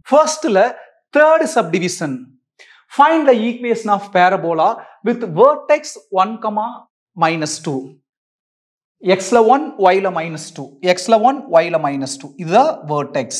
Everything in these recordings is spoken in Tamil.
ஃபர்ஸ்ட்ல third subdivision find the equation of parabola with vertex one comma minus two எக்ஸ்ல ஒன் ஒய்ல மைனஸ் டூ எக்ஸ்ல ஒன் ஒய்ல மைனஸ் டூ இதுதான் வேர்டெக்ஸ்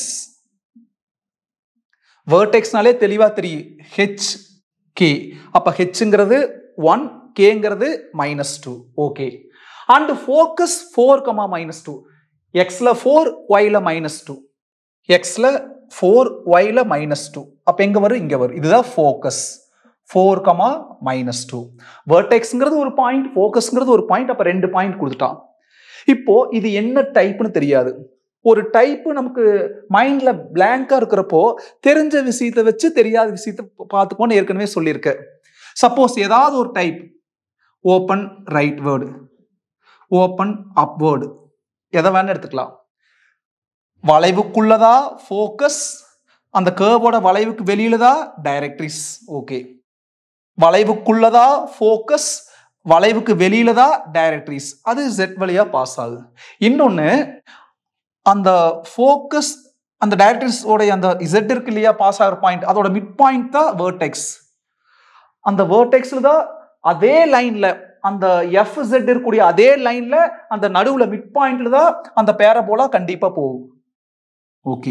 வேர்டெக்ஸ்னாலே தெளிவா தெரியும் ஹெச் கே அப்ப ஹெச்ங்கிறது ஒன் கேங்கிறது minus two okay and focus four comma minus two எக்ஸ்ல ஃபோர் ஒய்ல மைனஸ் டூ எக்ஸ்ல ஃபோர் ஒய்ல மைனஸ் டூ அப்ப எங்க வரும் இங்க வரும் இதுதான் focus four comma minus two வேர்டெக்ஸ்ங்கிறது ஒரு பாயிண்ட் ஃபோக்கஸ்ங்கிறது ஒரு பாயிண்ட் அப்ப ரெண்டு பாயிண்ட் கொடுத்துட்டான் இப்போ இது என்ன டைப்னு தெரியாது ஒரு டைப் நமக்கு மைண்ட்ல பிளாங்கா இருக்கிறப்போ தெரிஞ்ச விஷயத்தை வச்சு தெரியாத விஷயத்தை பார்த்துக்கோன்னு ஏற்கனவே சொல்லியிருக்கேன் சப்போஸ் ஏதாவது ஒரு type open rightward open upward எதை வேணா எடுத்துக்கலாம் வளைவுக்குள்ளதா ஃபோக்கஸ் அந்த கேர்வோட வளைவுக்கு வெளியிலதா டைரக்ட்ரிஸ் ஓகே வளைவுக்குள்ளதா ஃபோக்கஸ் வளைவுக்கு வெளியில தான் டைரக்ட்ரிஸ் அது ஜெட் வழியா பாஸ் ஆகுது இன்னொன்னு அந்த ஃபோக்கஸ் அந்த டைரக்ட்ரிஸ் உடைய அந்த இசட் இருக்கு இல்லையா பாஸ் ஆகிற பாயிண்ட் அதோட மிட் பாயிண்ட் தான் வேர்டெக்ஸ் அந்த வேர்டெக்ஸ்ல தான் அதே லைன்ல அந்த எஃப் ஜெட் இருக்கக்கூடிய அதே லைன்ல அந்த நடுவுல மிட் பாயிண்ட்ல தான் அந்த பேரபோலா கண்டிப்பா போகும் ஓகே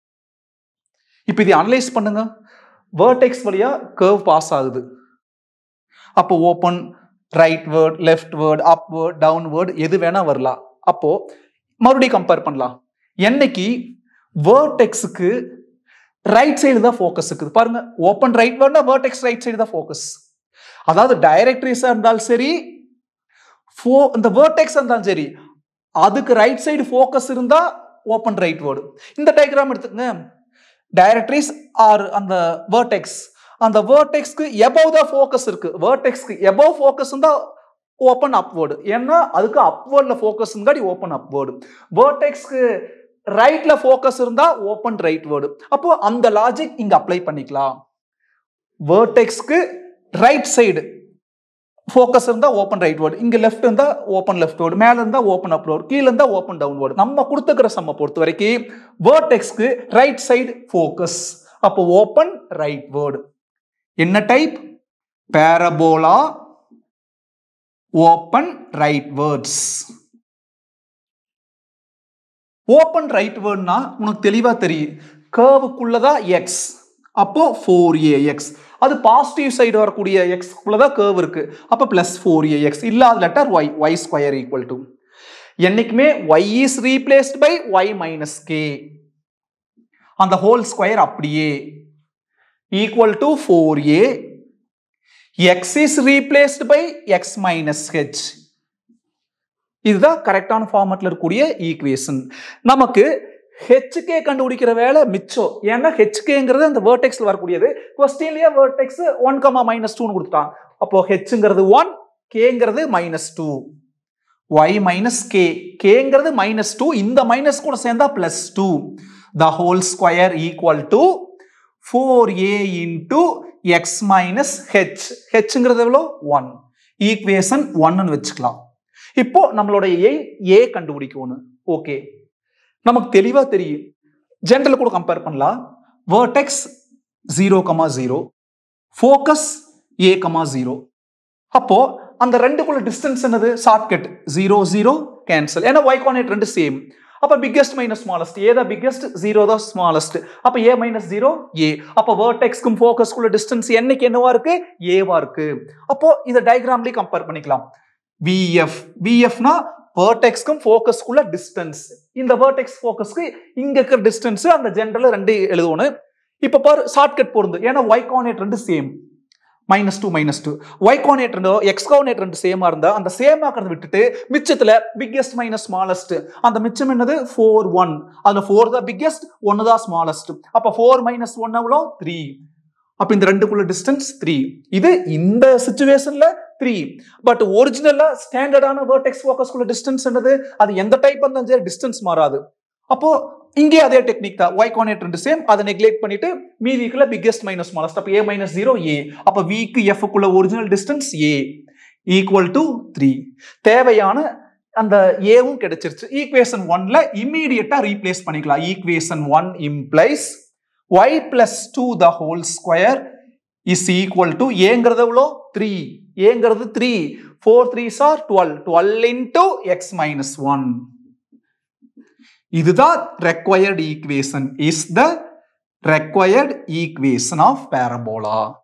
இப்போ இதை அனலைஸ் பண்ணுங்க வேர்டெக்ஸ் வழியா கர்வ் பாஸ் ஆகுது அப்போ open rightward leftward upward downward எது வேணா வரலாம் அப்போ மறுபடியும் கம்பேர் பண்ணலாம் என்னைக்கு வேர்டெக்ஸுக்கு ரைட் சைடு தான் ஃபோக்கஸ் இருக்குது பாருங்க ஓப்பன் ரைட் வேர்ட்னா வேர்டெக்ஸ் ரைட் சைடு தான் ஃபோக்கஸ் அதாவது டைரக்ட்ரிஸா இருந்தாலும் சரி ஃபோ இந்த வேர்டெக்ஸ் இருந்தாலும் சரி அதுக்கு ரைட் சைடு ஃபோக்கஸ் இருந்தா ஓப்பன் ரைட் வேர்டு இந்த டயக்ராம் எடுத்துக்கங்க டைரக்ட்ரிஸ் ஆர் அந்த வேர்டெக்ஸ் அந்த வேர்டெக்ஸ்க்கு எபவ் தான் ஃபோக்கஸ் இருக்கு வேர்டெக்ஸ்க்கு எபவ் ஃபோக்கஸ் தான் ஓப்பன் அப்வேர்டு ஏன்னா அதுக்கு அப்வேர்ட்ல ஃபோக்கஸ்ங்காடி ஓப்பன் அப்வேர்டு வேர்டெக்ஸ்க்கு ரைட்ல ஃபோக்கஸ் இருந்தா ஓப்பன் ரைட் வேர்டு அப்போ அந்த லாஜிக் இங்க அப்ளை பண்ணிக்கலாம் வேர்டெக்ஸ்க்கு ரைட் சைடு ஃபோக்கஸ் இருந்தா ஓப்பன் ரைட் வேர்டு இங்க லெஃப்ட் இருந்தா ஓப்பன் லெஃப்ட் வேர்டு மேல இருந்தா ஓப்பன் அப் வேர்டு கீழ இருந்தா ஓப்பன் டவுன் வேர்டு நம்ம கொடுத்துக்கிற சம்ம பொறுத்த வரைக்கும் வேர்டெக்ஸ்க்கு ரைட் சைடு ஃபோக்கஸ் அப்போ ஓப்பன் ரைட் வேர்டு என்ன type parabola open rightwards open ரைட் வேர்ட்னா உனக்கு தெளிவா தெரியும் கேர்வுக்குள்ளதான் எக்ஸ் அப்போ ஃபோர் ஏ எக்ஸ் அது பாசிட்டிவ் சைடு வரக்கூடிய எக்ஸ் தான் கேர்வ் இருக்கு அப்போ பிளஸ் ஃபோர் ஏ எக்ஸ் இல்லாத letter y y square equal to என்னைக்குமே y is replaced by y minus k அந்த ஹோல் ஸ்கொயர் அப்படியே equal to 4a x is replaced by x minus h இதுதான் கரெக்டான ஃபார்மட்ல இருக்கக்கூடிய ஈக்குவேஷன் நமக்கு ஹெச்கே கண்டுபிடிக்கிற வேலை மிச்சம் ஏன்னா ஹெச்கேங்கிறது அந்த வேர்டெக்ஸ்ல வரக்கூடியது கொஸ்டின்லயே வேர்டெக்ஸ் ஒன் கமா மைனஸ் டூன்னு கொடுத்துட்டான் அப்போ ஹெச்ங்கிறது ஒன் கேங்கிறது minus two y minus k கேங்கிறது மைனஸ் டூ இந்த மைனஸ் கூட சேர்ந்தா plus two the whole square equal to four a into x minus h ஹெச்ங்கிறது எவ்வளோ ஒன் ஈக்குவேஷன் ஒன்னு வச்சுக்கலாம் இப்போ நம்மளோட ஏ ஏ கண்டுபிடிக்கணும் ஓகே நமக்கு தெளிவா தெரியும் ஜென்ரல் கூட கம்பேர் பண்ணலாம் vertex zero comma zero focus a comma zero அப்போ அந்த ரெண்டுக்குள்ள டிஸ்டன்ஸ் என்னது ஷார்ட்கட் ஜீரோ ஜீரோ கேன்சல் ஏன்னா ஒய் கார்டினேட் ரெண்டு சேம் அப்ப பிக்கஸ்ட் மைனஸ் ஸ்மாலஸ்ட் ஏ தான் பிக்கஸ்ட் ஜீரோ தான் ஸ்மாலஸ்ட் அப்ப ஏ மைனஸ் ஜீரோ ஏ அப்ப வேர்டெக்ஸ்க்கும் ஃபோக்கஸ்க்குள்ள டிஸ்டன்ஸ் என்னைக்கு என்னவா இருக்கு ஏவா இருக்கு அப்போ இதை டயக்ராம்லயே கம்பேர் பண்ணிக்கலாம் விஎஃப் விஎஃப்னா வேர்டெக்ஸ்க்கும் ஃபோக்கஸ்க்குள்ள டிஸ்டன்ஸ் இந்த வேர்டெக்ஸ் ஃபோக்கஸ்க்கு இங்க இருக்கிற டிஸ்டன்ஸ் அந்த ஜென்ரல் ரெண்டு எழுதணும் இப்ப பாரு ஷார்ட்கட் பொருந்து ஏன்னா ஒய் கார்டினேட் ரெண்டு same minus two minus two y coordinate ரெண்டோ எக்ஸ் கோனேட் ரெண்டு சேமா இருந்தா அந்த சேம் ஆக்கிறத விட்டுட்டு மிச்சத்துல பிக்கெஸ்ட் மைனஸ் ஸ்மாலஸ்ட் அந்த மிச்சம் என்னது ஃபோர் ஒன் அதுல ஃபோர் தான் பிக்கெஸ்ட் ஒன்னு தான் ஸ்மாலஸ்ட் அப்ப ஃபோர் மைனஸ் ஒன் எவ்வளோ த்ரீ அப்ப இந்த ரெண்டுக்குள்ள டிஸ்டன்ஸ் த்ரீ இது இந்த சுச்சுவேஷன்ல த்ரீ பட் ஒரிஜினலா ஸ்டாண்டர்டான வேர்டெக்ஸ் ஃபோக்கஸ்க்குள்ள டிஸ்டன்ஸ் என்னது அது எந்த டைப் இருந்தாலும் சரி டிஸ்டன்ஸ் மாறாது அப்போ இங்கே அதே டெக்னிக் தான் ஒய் கோனேட் ரெண்டு சேம் அதை நெக்லெக்ட் பண்ணிட்டு மீதிக்குள்ள பிக்கெஸ்ட் மைனஸ் ஸ்மாலஸ்ட் அப்போ ஏ மைனஸ் ஜீரோ ஏ அப்போ விக்கு எஃப்க்குள்ள original distance a equal to three தேவையான அந்த ஏவும் கிடைச்சிருச்சு ஈக்குவேஷன் ஒன்ல இம்மீடியட்டா ரீப்ளேஸ் பண்ணிக்கலாம் equation one implies y plus two the whole square is equal to ஏங்கிறது எவ்வளோ த்ரீ ஏங்கிறது three four three sir twelve twelve into x minus one இதுதான் required equation is the required equation of parabola